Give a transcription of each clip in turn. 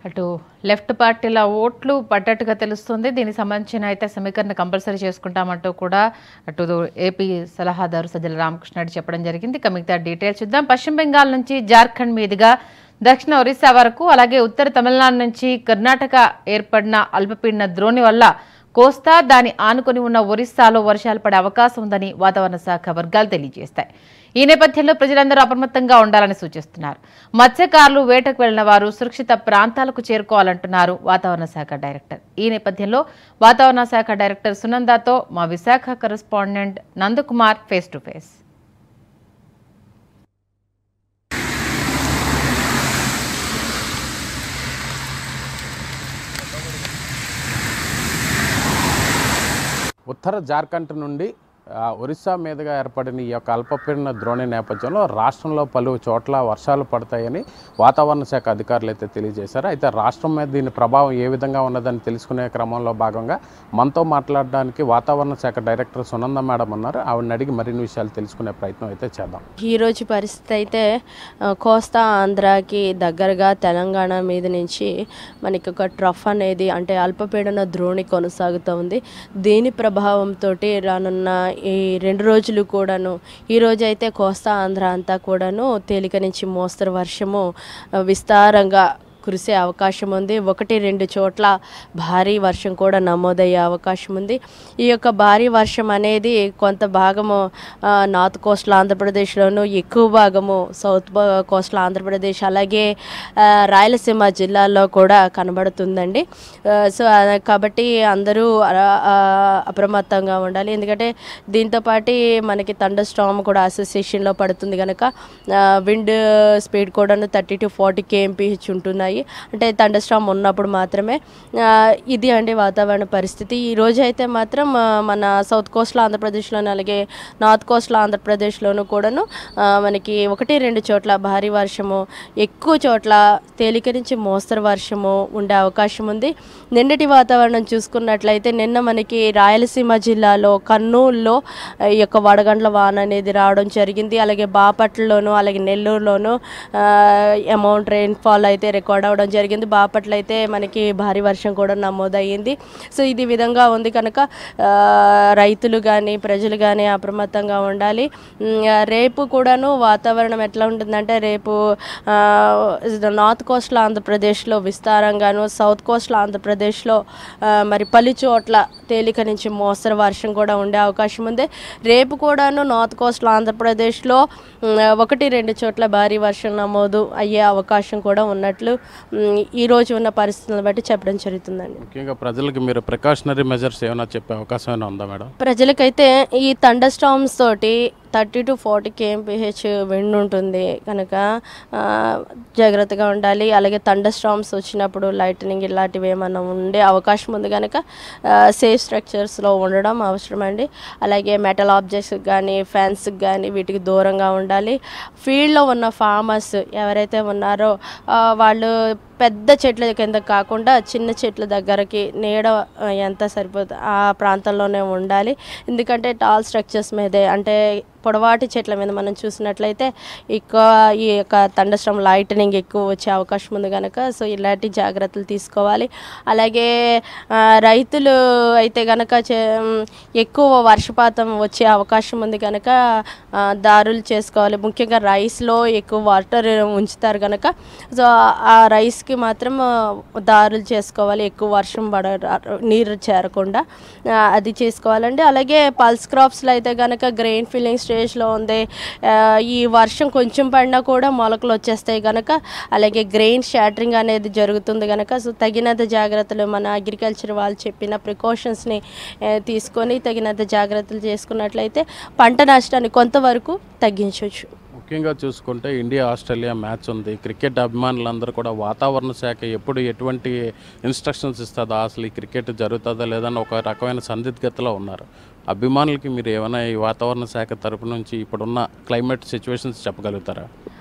అటు లెఫ్ట్ పార్టీల ఓట్లు పడ్డట్టుగా తెలుస్తుంది దీనికి సంబంధించిన అయితే సమీకరణ కంపల్సరీ చేసుకుంటామంటూ కూడా అటు ఏపీ సలహాదారు సజ్జల రామకృష్ణారెడ్డి చెప్పడం జరిగింది ఇక మిగతా డీటెయిల్స్ చూద్దాం పశ్చిమ బెంగాల్ నుంచి జార్ఖండ్ మీదుగా దక్షిణ ఒరిస్సా వరకు అలాగే ఉత్తర తమిళనాడు నుంచి కర్ణాటక ఏర్పడిన అల్పపీడన ద్రోణి వల్ల కోస్తా దాని ఆనుకొని ఉన్న ఒరిస్సాలో వర్షాలు పడే అవకాశం ఉందని వాతావరణ శాఖ వర్గాలు తెలియజేస్తాయి ఈ నేపథ్యంలో ప్రజలందరూ అప్రమత్తంగా ఉండాలని సూచిస్తున్నారు మత్స్యకారులు వేటకు వెళ్లిన వారు సురక్షిత ప్రాంతాలకు చేరుకోవాలంటున్నారు వాతావరణ శాఖ డైరెక్టర్ ఈ నేపథ్యంలో వాతావరణ శాఖ డైరెక్టర్ సునందాతో మా Visakha correspondent Nandakumar face to face ఉత్తర జార్ఖండ్ నుండి ఆ, ఒరిస్సా మీదుగా ఏర్పడిన ఈ యొక్క అల్పపీడన ద్రోణి నేపథ్యంలో రాష్ట్రంలో పలు చోట్ల వర్షాలు పడతాయని వాతావరణ శాఖ అధికారులు అయితే తెలియజేశారు అయితే రాష్ట్రం మీద దీని ప్రభావం ఏ విధంగా ఉన్నదని తెలుసుకునే క్రమంలో భాగంగా మనతో మాట్లాడడానికి వాతావరణ శాఖ డైరెక్టర్ సునంద మేడం ఉన్నారు ఆవిడని అడిగి మరిన్ని విషయాలు తెలుసుకునే ప్రయత్నం అయితే చేద్దాం ఈరోజు పరిస్థితి అయితే ఆ, కోస్తా ఆంధ్రాకి దగ్గరగా తెలంగాణ మీద నుంచి మనకి ఒక ట్రఫ్ అనేది అంటే అల్పపీడన ద్రోణి కొనసాగుతూ ఉంది దీని ప్రభావంతో రానున్న ఈ రెండు రోజులు కూడాను ఈ రోజు అయితే కోస్తా ఆంధ్ర అంతా కూడాను తేలిక నుంచి మోస్తరు వర్షము ఆ, విస్తారంగా కురిసే అవకాశం ఉంది ఒకటి రెండు చోట్ల భారీ వర్షం కూడా నమోదయ్యే అవకాశం ఉంది ఈ యొక్క భారీ వర్షం అనేది కొంత భాగము ఆ, నార్త్ కోస్టల్ ఆంధ్రప్రదేశ్లోను ఎక్కువ భాగము సౌత్ బ- కోస్టల్ ఆంధ్రప్రదేశ్ అలాగే ఆ, రాయలసీమ జిల్లాల్లో కూడా కనబడుతుందండి ఆ, సో ఆ, కాబట్టి అందరూ ఆ, ఆ, అప్రమత్తంగా ఉండాలి ఎందుకంటే దీంతో పాటు మనకి థండర్ స్టామ్ కూడా అసోసియేషన్లో పడుతుంది కనుక విండ్ స్పీడ్ కూడా థర్టీ టు ఫార్టీ కేఎంపీహెచ్ ఉంటున్నాయి అంటే థండర్ స్టామ్ ఉన్నప్పుడు మాత్రమే ఆ, ఇది అండి వాతావరణ పరిస్థితి ఈ రోజు అయితే మాత్రం ఆ, మన సౌత్ కోస్ట్లో ఆంధ్రప్రదేశ్లోను అలాగే నార్త్ కోస్ట్లో ఆంధ్రప్రదేశ్లోను కూడాను ఆ, మనకి ఒకటి రెండు చోట్ల భారీ వర్షము ఎక్కువ చోట్ల తేలిక నుంచి మోస్తరు వర్షము ఉండే అవకాశం ఉంది నిన్నటి వాతావరణం చూసుకున్నట్లయితే నిన్న మనకి రాయలసీమ జిల్లాలో కర్నూలులో ఆ, ఈ యొక్క వడగండ్ల వాన అనేది రావడం జరిగింది అలాగే బాపట్లలోను అలాగే నెల్లూరులోను అమౌంట్ రెయిన్ఫాల్ అయితే రికార్డ్ అవ్వడం జరిగింది బాపట్ల అయితే మనకి భారీ వర్షం కూడా నమోదయ్యింది సో ఇది విధంగా ఉంది కనుక ఆ, రైతులు కానీ ప్రజలు కానీ అప్రమత్తంగా ఉండాలి ఉమ్, ఆ, రేపు కూడాను వాతావరణం ఎట్లా ఉంటుందంటే రేపు ఆ, నార్త్ కోస్ట్లో ఆంధ్రప్రదేశ్లో విస్తారంగాను సౌత్ కోస్ట్లో ఆంధ్రప్రదేశ్లో ఆ, మరి పలు చోట్ల తేలిక నుంచి మోస్తరు వర్షం కూడా ఉండే అవకాశం ఉంది రేపు కూడాను నార్త్ కోస్ట్లో ఆంధ్రప్రదేశ్లో ఉమ్, ఒకటి రెండు చోట్ల భారీ వర్షం నమోదు అయ్యే అవకాశం కూడా ఉన్నట్లు ఉమ్, ఈ రోజు ఉన్న పరిస్థితులను బట్టి చెప్పడం జరుగుతుందండి ముఖ్యంగా ప్రజలకు మీరు ప్రికాషనరీ మెజర్స్ ఏమైనా చెప్పే అవకాశం ఏమైనా ఉందా మేడం ప్రజలకైతే ఈ థండర్ స్టామ్స్ తోటి thirty to forty KMPH wind ఉంటుంది కనుక ఆ, జాగ్రత్తగా ఉండాలి అలాగే థండర్ స్టామ్స్ వచ్చినప్పుడు లైటనింగ్ ఇలాంటివి ఏమైనా ఉండే అవకాశం ఉంది కనుక సేఫ్ స్ట్రక్చర్స్లో ఉండడం అవసరం అండి అలాగే మెటల్ ఆబ్జెక్ట్స్ కానీ ఫ్యాన్స్కి కానీ వీటికి దూరంగా ఉండాలి ఫీల్డ్లో ఉన్న ఫార్మర్స్ ఎవరైతే ఉన్నారో ఆ, వాళ్ళు పెద్ద చెట్ల కింద కాకుండా చిన్న చెట్ల దగ్గరకి నీడ ఆ, ఎంత సరిపోతుంది ఆ ప్రాంతంలోనే ఉండాలి ఎందుకంటే టాల్ స్ట్రక్చర్స్ మీదే అంటే పొడవాటి చెట్ల మీద మనం చూసినట్లయితే ఎక్కువ ఈ యొక్క తండస్ట్రం లైటనింగ్ ఎక్కువ వచ్చే అవకాశం ఉంది కనుక సో ఇలాంటి జాగ్రత్తలు తీసుకోవాలి అలాగే ఆ, రైతులు అయితే కనుక ఎక్కువ వర్షపాతం వచ్చే అవకాశం ఉంది కనుక ఆ, దారులు చేసుకోవాలి ముఖ్యంగా రైస్లో ఎక్కువ వాటర్ ఉంచుతారు కనుక సో ఆ రైస్కి మాత్రం ఆ, దారులు చేసుకోవాలి ఎక్కువ వర్షం పడ నీరు చేరకుండా ఆ, అది చేసుకోవాలండి అలాగే పల్స్ క్రాప్స్లో అయితే కనుక గ్రెయిన్ ఫిల్లింగ్ స్టేజ్లో ఉంది ఆ, ఈ వర్షం కొంచెం పడినా కూడా మొలకలు వచ్చేస్తాయి కనుక అలాగే గ్రెయిన్ షాటరింగ్ అనేది జరుగుతుంది కనుక సో తగినంత జాగ్రత్తలు మన అగ్రికల్చర్ వాళ్ళు చెప్పిన ప్రికాషన్స్ని తీసుకొని తగినంత జాగ్రత్తలు చేసుకున్నట్లయితే పంట నష్టాన్ని కొంతవరకు తగ్గించవచ్చు ముఖ్యంగా చూసుకుంటే ఇండియా ఆస్ట్రేలియా మ్యాచ్ ఉంది క్రికెట్ అభిమానులందరూ కూడా వాతావరణ శాఖ ఎప్పుడు ఎటువంటి ఇన్స్ట్రక్షన్స్ ఇస్తుందా అసలు ఈ క్రికెట్ జరుగుతుందా లేదని ఒక రకమైన సందిగ్ధతలో ఉన్నారు అభిమానులకి మీరు ఏమైనా ఈ వాతావరణ శాఖ తరపు నుంచి ఇప్పుడున్న క్లైమేట్ సిచ్యువేషన్స్ చెప్పగలుగుతారా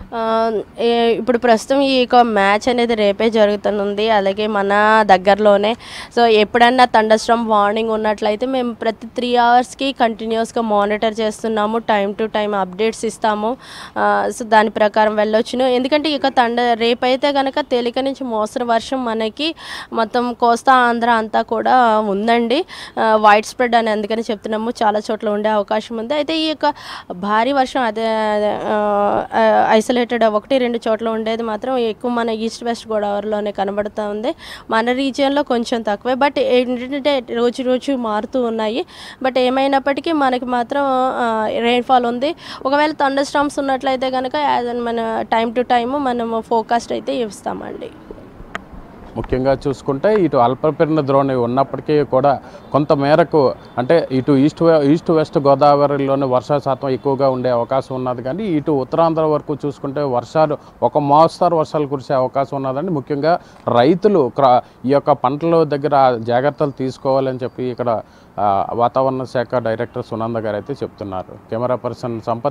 ఆ, ఏ- ఇప్పుడు ప్రస్తుతం ఈ యొక్క మ్యాచ్ అనేది రేపే జరుగుతుంది అలాగే మన దగ్గరలోనే సో ఎప్పుడన్నా తండస్ట్రమ్ వార్నింగ్ ఉన్నట్లయితే మేము ప్రతి త్రీ అవర్స్కి కంటిన్యూస్గా మానిటర్ చేస్తున్నాము టైం టు టైం అప్డేట్స్ ఇస్తాము ఆ, సో దాని ప్రకారం వెళ్ళొచ్చును ఎందుకంటే ఈ యొక్క తండ రేపైతే కనుక తేలిక నుంచి మోస్తరు వర్షం మనకి మొత్తం కోస్తా ఆంధ్ర అంతా కూడా ఉందండి వైడ్ స్ప్రెడ్ అని అందుకని చెప్తున్నాము చాలా చోట్ల ఉండే అవకాశం ఉంది అయితే ఈ యొక్క భారీ వర్షం అదే ఐసోలేటెడ్ ఒకటి రెండు చోట్ల ఉండేది మాత్రం ఎక్కువ మన ఈస్ట్ వెస్ట్ గోదావరిలోనే కనబడుతూ ఉంది మన రీజియన్లో కొంచెం తక్కువే బట్ ఏంటంటే రోజు రోజు మారుతూ ఉన్నాయి బట్ ఏమైనప్పటికీ మనకి మాత్రం రెయిన్ఫాల్ ఉంది ఒకవేళ థండర్ స్టామ్స్ ఉన్నట్లయితే కనుక యాజ్ అన్ మన టైం టు టైము మనము ఫోకాస్ట్ అయితే ఇస్తామండి ముఖ్యంగా చూసుకుంటే ఇటు అల్పపీడన ద్రోణి ఉన్నప్పటికీ కూడా కొంత మేరకు అంటే ఇటు ఈస్ట్ వే- ఈస్ట్ వెస్ట్ గోదావరిలోని వర్షా శాతం ఎక్కువగా ఉండే అవకాశం ఉన్నది కానీ ఇటు ఉత్తరాంధ్ర వరకు చూసుకుంటే వర్షాలు ఒక మోస్తారు వర్షాలు కురిసే అవకాశం ఉన్నదండి ముఖ్యంగా రైతులు క్రా ఈ యొక్క పంటల దగ్గర జాగ్రత్తలు తీసుకోవాలని చెప్పి ఇక్కడ ఆ, వాతావరణ శాఖ డైరెక్టర్ సునంద గారు అయితే చెప్తున్నారు కెమెరా పర్సన్ సంపత్